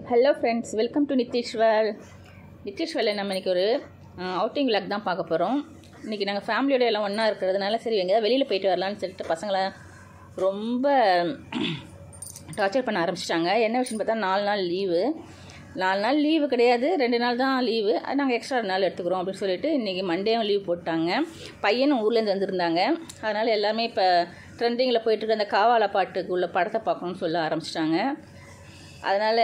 hello friends welcome to Nitheeswar நித்தீஸ்வரில் நம்ம இன்றைக்கி ஒரு அவுட்டிங் விளாக் தான் பார்க்க போகிறோம் இன்றைக்கி நாங்கள் ஃபேமிலியோட எல்லாம் ஒன்றா இருக்கிறதுனால சரி எங்கேயாவது வெளியில் போயிட்டு வரலான்னு சொல்லிட்டு பசங்களை ரொம்ப டார்ச்சர் பண்ண ஆரம்பிச்சிட்டாங்க என்ன விஷயம்னு பார்த்தா நாலு நாள் லீவு நாலு நாள் லீவு கிடையாது ரெண்டு நாள் தான் லீவு நாங்கள் எக்ஸ்ட்ரா நாள் எடுத்துக்கிறோம் அப்படின்னு சொல்லிட்டு இன்றைக்கி மண்டேயும் லீவ் போட்டாங்க பையனும் ஊர்லேருந்து வந்திருந்தாங்க அதனால் எல்லாமே இப்போ ட்ரெண்டிங்கில் போயிட்டுருக்க அந்த காவாலா பாட்டுக்கு உள்ள படத்தை பார்க்கணும்னு சொல்ல ஆரம்பிச்சிட்டாங்க அதனால்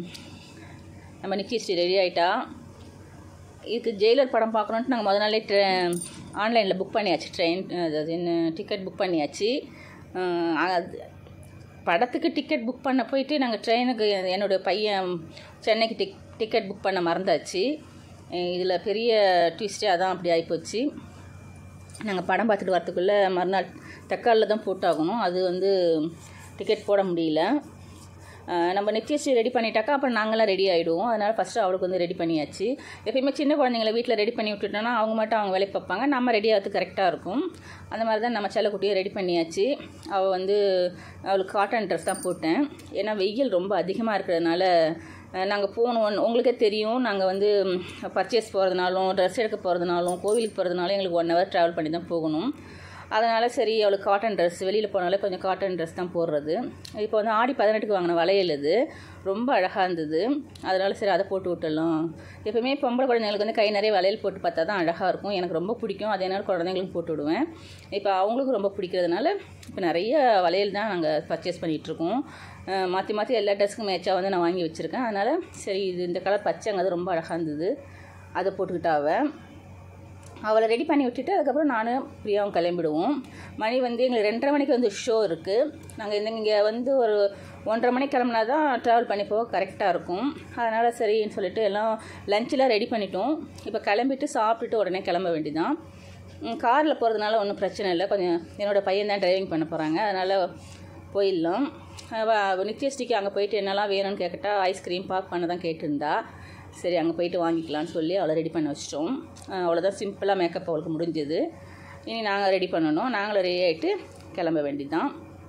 நம்ம நிக்கி ரெடி ஆகிட்டா இதுக்கு ஜெயிலர் படம் பார்க்கணுன்ட்டு நாங்கள் முத நாளே ட்ரெ ஆன்லைனில் புக் பண்ணியாச்சு ட்ரெயின் அதாவது என்ன டிக்கெட் புக் பண்ணியாச்சு அஹ் அது படத்துக்கு டிக்கெட் புக் பண்ண போயிட்டு நாங்கள் ட்ரெயினுக்கு என்னுடைய பையன் சென்னைக்கு டிக் டிக்கெட் புக் பண்ண மறந்தாச்சு இதில் பெரிய ட்விஸ்ட்டே அதான் அப்படி ஆகிப்போச்சு நாங்கள் படம் பார்த்துட்டு வரத்துக்குள்ளே மறுநாள் தக்காளில் தான் போட்டாகணும் அது வந்து டிக்கெட் போட முடியல அஹ் நம்ம நிச்சயஸ்ரீ ரெடி பண்ணிட்டாக்கா அப்புறம் நாங்களாம் ரெடி ஆகிடுவோம் அதனால் ஃபஸ்ட்டு அவளுக்கு வந்து ரெடி பண்ணியாச்சு எப்பயுமே சின்ன குழந்தைங்கள வீட்டில் ரெடி பண்ணி விட்டுட்டோன்னா அவங்க மட்டும் அவங்க வேலைக்கு பார்ப்பாங்க நம்ம ரெடி ஆகிறது கரெக்டாக இருக்கும் அந்த மாதிரி தான் நம்ம செல்லக்குட்டியை ரெடி பண்ணியாச்சு அவள் வந்து அவளுக்கு காட்டன் ட்ரெஸ் தான் போட்டேன் ஏன்னா வெயில் ரொம்ப அதிகமாக இருக்கிறதுனால நாங்கள் போகணும் உங்களுக்கே தெரியும் நாங்கள் வந்து பர்ச்சேஸ் போகிறதுனாலும் ட்ரெஸ் எடுக்க போகிறதுனாலும் கோவிலுக்கு போகிறதுனாலும் எங்களுக்கு ஒன் ஹவர் ட்ராவல் பண்ணி தான் போகணும் அதனால் சரி அவளுக்கு காட்டன் ட்ரெஸ் வெளியில் போனாலே கொஞ்சம் காட்டன் ட்ரெஸ் தான் போடுறது இப்போ வந்து ஆடி பதினெட்டுக்கு வாங்கின வளையல் இது ரொம்ப அழகாக இருந்தது அதனால் சரி அதை போட்டு விட்டுடலாம் எப்பவுமே பொம்பளை குழந்தைங்களுக்கு வந்து கை நிறைய வளையல் போட்டு பார்த்தா தான் அழகாக இருக்கும் எனக்கு ரொம்ப பிடிக்கும் அதே நேரம் குழந்தைங்களுக்கு போட்டு விடுவேன் இப்போ அவங்களுக்கும் ரொம்ப பிடிக்கிறதுனால இப்போ நிறைய வளையல் தான் நாங்கள் பர்ச்சேஸ் பண்ணிகிட்ருக்கோம் மாற்றி மாற்றி எல்லா ட்ரெஸ்ஸுக்கும் மேட்சாக வந்து நான் வாங்கி வச்சுருக்கேன் அதனால் சரி இது இந்த கலர் பச்சைங்க அது ரொம்ப அழகாக இருந்தது அதை போட்டுக்கிட்டா அவள் அவளை ரெடி பண்ணி விட்டுட்டு அதுக்கப்புறம் நானும் பிரியாவும் கிளம்பிடுவோம் மணி வந்து எங்களுக்கு ரெண்டரை மணிக்கு வந்து ஷோ இருக்குது நாங்கள் இந்த இங்கே வந்து ஒரு ஒன்றரை மணிக்கு கிளம்புனா தான் ட்ராவல் பண்ணி போக கரெக்டாக இருக்கும் அதனால் சரின்னு சொல்லிட்டு எல்லாம் லஞ்செலாம் ரெடி பண்ணிட்டோம் இப்போ கிளம்பிட்டு சாப்பிட்டுட்டு உடனே கிளம்ப வேண்டியதான் காரில் போகிறதுனால ஒன்றும் பிரச்சனை இல்லை கொஞ்சம் என்னோடய பையன் தான் டிரைவிங் பண்ண போகிறாங்க அதனால் போயிடலாம் நித்யஸ்ரீக்கு அங்கே போயிட்டு என்னெல்லாம் வேணும்னு கேட்கட்டா ஐஸ்கிரீம் பாக் பண்ண தான் கேட்டிருந்தா சரி அங்கே போயிட்டு வாங்கிக்கலான்னு சொல்லி அவளை ரெடி பண்ண வச்சிட்டோம் அவ்வளோதான் சிம்பிளாக மேக்கப் அவளுக்கு முடிஞ்சது இனி நாங்கள் ரெடி பண்ணணும் நாங்களும் ரெடி ஆகிட்டு கிளம்ப வேண்டியதுதான்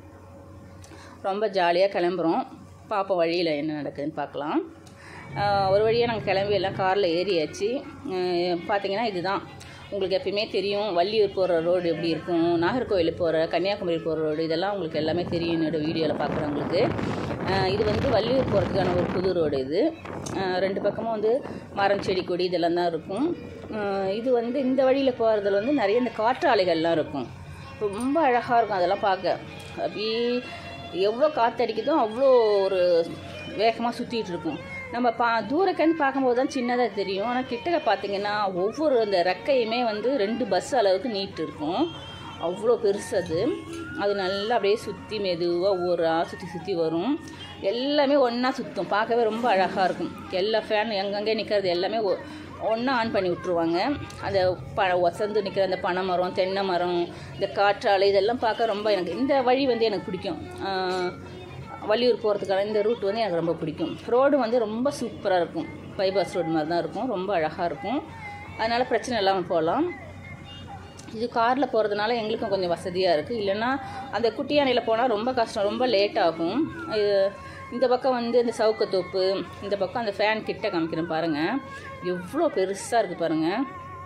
ரொம்ப ஜாலியாக கிளம்புறோம் பார்ப்போம் வழியில் என்ன நடக்குதுன்னு பார்க்கலாம் ஒரு வழியாக நாங்கள் கிளம்பி எல்லாம் காரில் ஏறியாச்சு பார்த்தீங்கன்னா இதுதான் உங்களுக்கு எப்பயுமே தெரியும் வள்ளியூர் போகிற ரோடு எப்படி இருக்கும் நாகர்கோவில் போகிற கன்னியாகுமரி போகிற ரோடு இதெல்லாம் உங்களுக்கு எல்லாமே தெரியும் என்னோடய வீடியோவில் பார்க்குறவங்களுக்கு இது வந்து வள்ளியூர் போகிறதுக்கான ஒரு புது ரோடு இது ரெண்டு பக்கமும் வந்து மரம் செடி கொடி இதெல்லாம் தான் இருக்கும் இது வந்து இந்த வழியில் போகிறதுல வந்து நிறைய இந்த காற்றாலைகள்லாம் இருக்கும் ரொம்ப அழகாக இருக்கும் அதெல்லாம் பார்க்க அப்படியே எவ்வளோ காற்றடிக்குதோ அவ்வளோ ஒரு வேகமாக சுற்றிட்டு இருக்கும் நம்ம பா தூரக்கன்னு பார்க்கும்போது தான் சின்னதாக தெரியும் ஆனால் கிட்டக்க பார்த்தீங்கன்னா ஒவ்வொரு அந்த ரெக்கையுமே வந்து ரெண்டு பஸ் அளவுக்கு நீட்டு இருக்கும் அவ்வளோ பெருசு அது அது நல்லா அப்படியே சுற்றி மெதுவாக ஊரா சுற்றி சுற்றி வரும் எல்லாமே ஒன்றா சுற்றும் பார்க்கவே ரொம்ப அழகாக இருக்கும் எல்லா ஃபேன் எங்கெங்கே நிற்கிறது எல்லாமே ஒன்றா ஆன் பண்ணி விட்ருவாங்க அந்த ப ஒசந்து நிற்கிற அந்த பனை மரம் தென்னை மரம் இந்த காற்றாலை இதெல்லாம் பார்க்க ரொம்ப எனக்கு இந்த வழி வந்து எனக்கு பிடிக்கும் வள்ளியூர் போகிறதுக்கான இந்த ரூட் வந்து எனக்கு ரொம்ப பிடிக்கும் ரோடு வந்து ரொம்ப சூப்பராக இருக்கும் பைபாஸ் ரோடு மாதிரி தான் இருக்கும் ரொம்ப அழகாக இருக்கும் அதனால் பிரச்சனை இல்லாமல் போகலாம் இது காரில் போகிறதுனால எங்களுக்கும் கொஞ்சம் வசதியாக இருக்குது இல்லைன்னா அந்த குட்டி யானையில் போனால் ரொம்ப கஷ்டம் ரொம்ப லேட் ஆகும் இது இந்த பக்கம் வந்து இந்த சவுக்கத்தோப்பு இந்த பக்கம் அந்த ஃபேன் கிட்ட காமிக்கிறேன் பாருங்கள் எவ்வளோ பெருசாக இருக்குது பாருங்கள்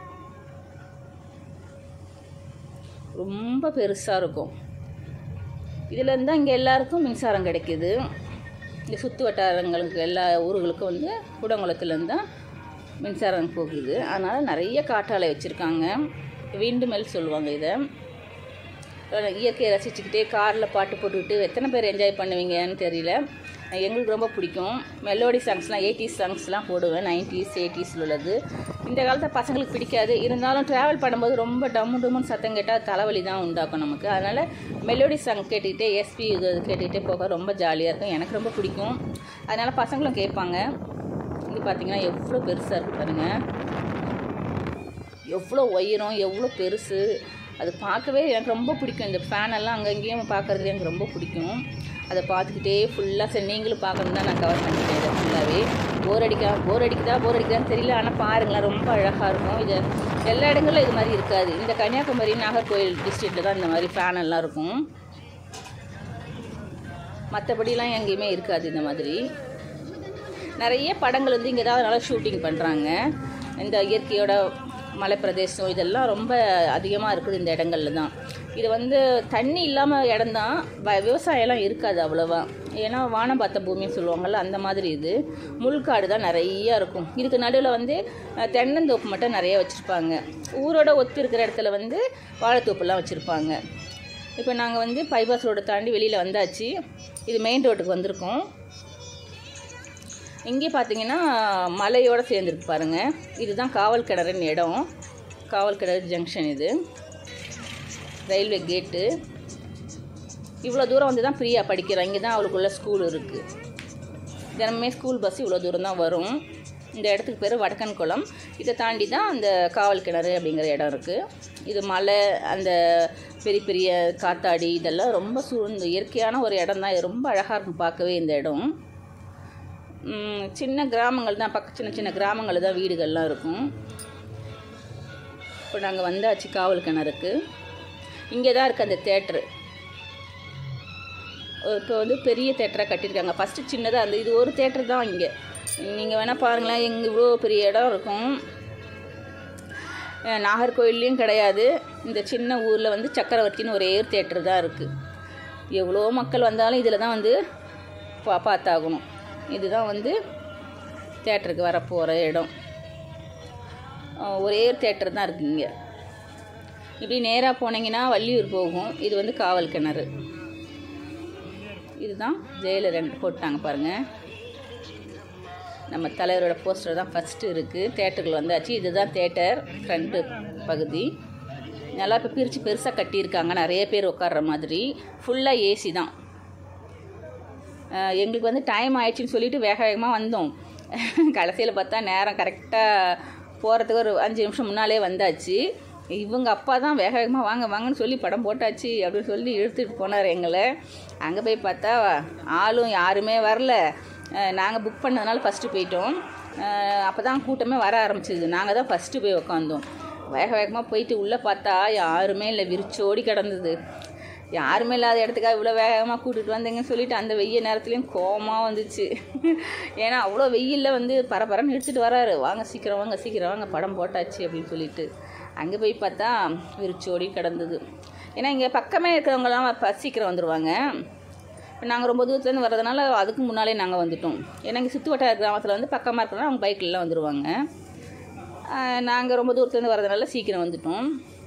ரொம்ப பெருசாக இருக்கும் இதில் தான் இங்கே எல்லாருக்கும் மின்சாரம் கிடைக்கிது இந்த சுற்று வட்டாரங்களுக்கு எல்லா ஊர்களுக்கும் வந்து குடங்குளத்துலேருந்து தான் மின்சாரம் போகுது அதனால் நிறைய காற்றாலை வச்சுருக்காங்க விண்டு மெல் சொல்லுவாங்க இதை இயற்கையை ரசிச்சுக்கிட்டே காரில் பாட்டு போட்டுக்கிட்டு எத்தனை பேர் என்ஜாய் பண்ணுவீங்கன்னு தெரியல எங்களுக்கு ரொம்ப பிடிக்கும் மெலோடி சாங்ஸ்லாம் எயிட்டிஸ் சாங்ஸ்லாம் போடுவேன் நைன்டிஸ் எயிட்டிஸில் உள்ளது இந்த காலத்தில் பசங்களுக்கு பிடிக்காது இருந்தாலும் ட்ராவல் பண்ணும்போது ரொம்ப டம்மு டம்முன்னு சத்தம் கேட்டால் தலைவலி தான் உண்டாக்கும் நமக்கு அதனால் மெலோடி சாங் கேட்டுக்கிட்டே எஸ்பி இது கேட்டுக்கிட்டே போக ரொம்ப ஜாலியாக இருக்கும் எனக்கு ரொம்ப பிடிக்கும் அதனால் பசங்களும் கேட்பாங்க இது பார்த்திங்கன்னா எவ்வளோ பெருசாக இருக்குது பாருங்கள் எவ்வளோ உயரம் எவ்வளோ பெருசு அது பார்க்கவே எனக்கு ரொம்ப பிடிக்கும் இந்த ஃபேனெல்லாம் அங்கங்கேயும் பார்க்குறது எனக்கு ரொம்ப பிடிக்கும் அதை பார்த்துக்கிட்டே ஃபுல்லாக சரி நீங்களும் பார்க்கணும் தான் நான் கவர் பண்ணிட்டேன் இதை ஃபுல்லாகவே போர் அடிக்கா போர் அடிக்குதா போர் அடிக்குதான்னு தெரியல ஆனால் பாருங்களேன் ரொம்ப அழகாக இருக்கும் இது எல்லா இடங்களிலும் இது மாதிரி இருக்காது இந்த கன்னியாகுமரி நாகர்கோவில் டிஸ்ட்ரிக்டில் தான் இந்த மாதிரி ஃபேன் எல்லாம் இருக்கும் மற்றபடிலாம் எங்கேயுமே இருக்காது இந்த மாதிரி நிறைய படங்கள் வந்து இங்கே தான் நல்லா ஷூட்டிங் பண்ணுறாங்க இந்த இயற்கையோட மலைப்பிரதேசம் இதெல்லாம் ரொம்ப அதிகமாக இருக்குது இந்த இடங்கள்ல தான் இது வந்து தண்ணி இல்லாமல் இடம்தான் வ- விவசாயம்லாம் இருக்காது அவ்வளோவா ஏன்னா வானம் பார்த்த பூமின்னு சொல்லுவாங்கள்ல அந்த மாதிரி இது முள்காடு தான் நிறையா இருக்கும் இதுக்கு நடுவில் வந்து அஹ், தென்னந்தோப்பு மட்டும் நிறைய வச்சுருப்பாங்க ஊரோட ஒத்து இருக்கிற இடத்துல வந்து வாழைத்தோப்புலாம் வச்சுருப்பாங்க இப்போ நாங்கள் வந்து பைபாஸ் ரோடு தாண்டி வெளியில் வந்தாச்சு இது மெயின் ரோட்டுக்கு வந்திருக்கோம் இங்கே பார்த்தீங்கன்னா மலையோடு சேர்ந்துருக்கு பாருங்கள் இதுதான் காவல் கிணறுன்னு இடம் காவல் கிணறு ஜங்ஷன் இது ரயில்வே கேட்டு இவ்வளோ தூரம் வந்து தான் பிரியா படிக்கிறா இங்கே தான் அவளுக்குள்ள ஸ்கூல் இருக்குது தினமுமே ஸ்கூல் பஸ் இவ்வளோ தூரம் தான் வரும் இந்த இடத்துக்கு பேர் வடக்கன் குளம் இதை தாண்டி தான் அந்த காவல் கிணறு அப்படிங்கிற இடம் இருக்குது இது மலை அந்த பெரிய பெரிய காத்தாடி இதெல்லாம் ரொம்ப சூழ்ந்து இயற்கையான ஒரு இடம் தான் இது ரொம்ப அழகாக இருக்கும் பார்க்கவே இந்த இடம் ம், சின்ன கிராமங்கள் தான் பக்க சின்ன சின்ன கிராமங்கள் தான் வீடுகள்லாம் இருக்கும் இப்போ நாங்கள் வந்தாச்சு காவல் கிணறுக்கு இங்கே தான் இருக்குது அந்த தேட்ரு இப்போ வந்து பெரிய தேட்டராக கட்டியிருக்காங்க ஃபஸ்ட்டு சின்னதாக இருந்தது இது ஒரு தேட்டர் தான் இங்கே நீங்கள் வேணால் பாருங்களேன் எங்கள் இவ்வளோ பெரிய இடம் இருக்கும் அஹ் நாகர்கோயில்லையும் கிடையாது இந்த சின்ன ஊரில் வந்து சக்கரவர்த்தின்னு ஒரே ஒரு தேட்டர் தான் இருக்குது எவ்வளோ மக்கள் வந்தாலும் இதில் தான் வந்து பா பார்த்தாகணும் இதுதான் வந்து தேட்டருக்கு வரப்போகிற இடம் அஹ் ஒரே ஒரு தேட்டர் தான் இருக்குது இங்கே இப்படி நேராக போனீங்கன்னா வள்ளியூர் போகும் இது வந்து காவல் கிணறு இதுதான் ஜெயிலர் ரெண்டு போட்டாங்க பாருங்கள் நம்ம தலைவரோட போஸ்டர் தான் ஃபஸ்ட்டு இருக்குது தேட்டருக்குள்ள வந்தாச்சு இதுதான் தேட்டர் ஃப்ரண்ட்டு பகுதி நல்லா இப்போ பிரித்து பெருசாக கட்டியிருக்காங்க நிறைய பேர் உட்கார்ற மாதிரி ஃபுல்லாக ஏசி தான் அஹ் எங்களுக்கு வந்து டைம் ஆயிடுச்சுன்னு சொல்லிட்டு வேக வேகமாக வந்தோம் கடைசியில் பார்த்தா நேரம் கரெக்டாக போகிறதுக்கு ஒரு அஞ்சு நிமிஷம் முன்னாலே வந்தாச்சு இவங்க அப்பா தான் வேக வேகமாக வாங்க வாங்கன்னு சொல்லி படம் போட்டாச்சு அப்படின்னு சொல்லி இழுத்துட்டு போனார் எங்களை அங்கே போய் பார்த்தா ஆளும் யாருமே வரல நாங்கள் புக் பண்ணதுனால ஃபஸ்ட்டு போயிட்டோம் அப்போ தான் கூட்டமே வர ஆரம்பிச்சிது நாங்கள் தான் ஃபஸ்ட்டு போய் உக்காந்தோம் வேக வேகமாக போயிட்டு உள்ளே பார்த்தா யாருமே இல்லை விரிச்சோடி கிடந்தது யாருமே இல்லாத இடத்துக்காக இவ்வளோ வேகமாக கூட்டிகிட்டு வந்தீங்கன்னு சொல்லிட்டு அந்த வெய்ய நேரத்துலேயும் கோவமாக வந்துச்சு ஏன்னா அவ்வளோ வெயிலில் வந்து பரபரன்னு எடுத்துகிட்டு வராரு வாங்க சீக்கிரம் வாங்க சீக்கிரம் வாங்க படம் போட்டாச்சு அப்படின்னு சொல்லிட்டு அங்கே போய் பார்த்தா விரிச்சோடி கிடந்தது ஏன்னா இங்கே பக்கமே இருக்கிறவங்கலாம் ப- சீக்கிரம் வந்துடுவாங்க இப்போ நாங்கள் ரொம்ப தூரத்துலேருந்து வர்றதுனால அதுக்கு முன்னாலே நாங்கள் வந்துட்டோம் ஏன்னா இங்கே சுற்று வட்டார கிராமத்தில் வந்து பக்கமாக இருக்கிறனால அவங்க பைக்கிலலாம் வந்துடுவாங்க நாங்கள் ரொம்ப தூரத்துலேருந்து வர்றதுனால சீக்கிரம் வந்துட்டோம்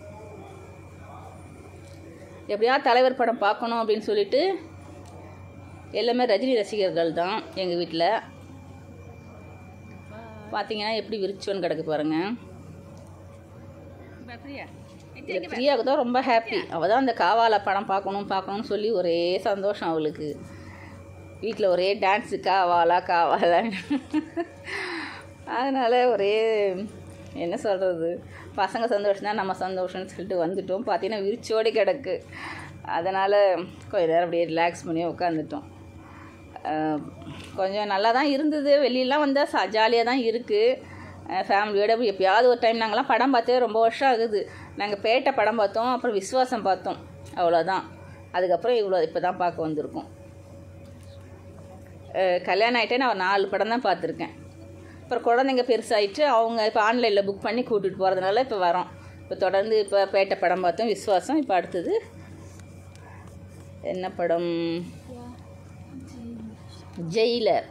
எப்படியா தலைவர் படம் பார்க்கணும் அப்படின்னு சொல்லிட்டு எல்லாமே ரஜினி ரசிகர்கள் தான் எங்கள் வீட்டில் பார்த்தீங்கன்னா எப்படி விரிச்சோன்னு கிடக்கு பாருங்க இதில் பிரியாவுக்கு தான் ரொம்ப ஹாப்பி அவள் தான் அந்த காவால படம் பார்க்கணும் பார்க்கணும்னு சொல்லி ஒரே சந்தோஷம் அவளுக்கு வீட்டில் ஒரே டான்ஸு காவாலா காவாலான்னு அதனால் ஒரே என்ன சொல்கிறது பசங்க சந்தோஷம் தான் நம்ம சந்தோஷம்னு சொல்லிட்டு வந்துட்டோம் பார்த்தீங்கன்னா விரிச்சோடி கிடக்கு அதனால் கொஞ்ச நேரம் அப்படியே ரிலாக்ஸ் பண்ணி உட்காந்துட்டோம் அஹ் கொஞ்சம் நல்லா தான் இருந்தது வெளியெல்லாம் வந்தால் ச ஜாலியாக தான் இருக்குது ஃபேமிலியோட எப்பயாவது ஒரு டைம் நாங்கள்லாம் படம் பார்த்தே ரொம்ப வருஷம் ஆகுது நாங்கள் பேட்டை படம் பார்த்தோம் அப்புறம் விஸ்வாசம் பார்த்தோம் அவ்வளோதான் அதுக்கப்புறம் இவ்வளோ இப்போ தான் பார்க்க வந்திருக்கோம் அஹ் கல்யாணம் ஆகிட்டே நான் ஒரு நாலு படம் தான் பார்த்துருக்கேன் அப்புறம் குழந்தைங்க பெருசாயிட்டு அவங்க இப்போ ஆன்லைனில் புக் பண்ணி கூட்டிகிட்டு போகிறதுனால இப்போ வரோம் இப்போ தொடர்ந்து இப்போ பேட்டை படம் பார்த்தோம் விஸ்வாசம் இப்போ அடுத்தது என்ன படம் ஜெயிலர்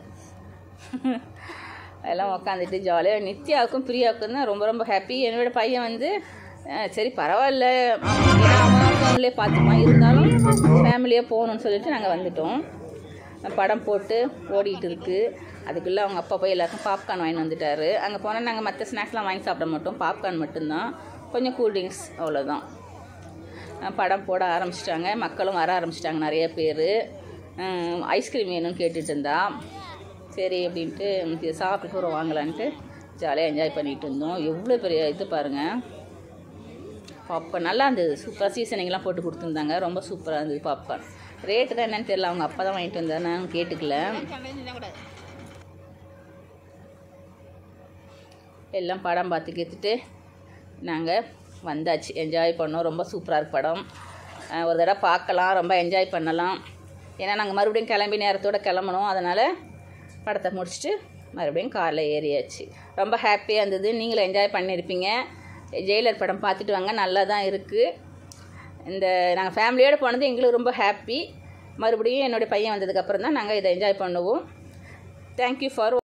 எல்லாம் உக்காந்துட்டு ஜாலியாக நித்யாவுக்கும் பிரியாவுக்கும் தான் ரொம்ப ரொம்ப ஹாப்பி என்னோட பையன் வந்து அஹ், சரி பரவாயில்ல ஏன்னா அவன் ஃபோன்லேயே பார்த்துப்பான் இருந்தாலும் ஃபேமிலியாக போகணும்னு சொல்லிட்டு நாங்கள் வந்துட்டோம் படம் போட்டு ஓடிட்டு இருக்கு அதுக்குள்ளே அவங்க அப்பா போய் எல்லாருக்கும் பாப்கார்ன் வாங்கி வந்துட்டாரு அங்கே போனால் நாங்கள் மற்ற ஸ்நாக்ஸ்லாம் வாங்கி சாப்பிட மாட்டோம் பாப்கார்ன் மட்டும்தான் கொஞ்சம் கூல்ட்ரிங்க்ஸ் அவ்வளோதான் அஹ் படம் போட ஆரம்பிச்சிட்டாங்க மக்களும் வர ஆரம்பிச்சிட்டாங்க நிறைய பேர் ஐஸ்கிரீம் வேணும்னு கேட்டுட்டு இருந்தா சரி அப்படின்ட்டு இது சாப்பிட்டு ஒரு வாங்கலான்ட்டு ஜாலியாக என்ஜாய் பண்ணிகிட்டு இருந்தோம் எவ்வளோ பெரிய இது பாருங்கள் பாப்கார்ன் நல்லா இருந்தது சூப்பராக சீசனிங்லாம் போட்டு கொடுத்துருந்தாங்க ரொம்ப சூப்பராக இருந்தது பாப்கார்ன் ரேட்டு தான் என்னன்னு தெரியல அவங்க அப்பா தான் வாங்கிட்டு வந்தார் நான் கேட்டுக்கல எல்லாம் படம் பார்த்து கேத்துட்டு நாங்கள் வந்தாச்சு என்ஜாய் பண்ணோம் ரொம்ப சூப்பராக இருக்கு படம் அஹ் ஒரு தடவை பார்க்கலாம் ரொம்ப என்ஜாய் பண்ணலாம் ஏன்னா நாங்கள் மறுபடியும் கிளம்பி நேரத்தோட கிளம்பணும் அதனால் படத்தை முடிச்சுட்டு மறுபடியும் காரில் ஏறியாச்சு ரொம்ப ஹாப்பியாக இருந்தது நீங்களும் என்ஜாய் பண்ணியிருப்பீங்க ஜெயிலர் படம் பார்த்துட்டு வாங்க நல்லா தான் இருக்குது இந்த நாங்கள் ஃபேமிலியோடு போனது எங்களுக்கு ரொம்ப ஹாப்பி மறுபடியும் என்னுடைய பையன் வந்ததுக்கப்புறம் தான் நாங்கள் இதை என்ஜாய் பண்ணுவோம் தேங்க்யூ ஃபார்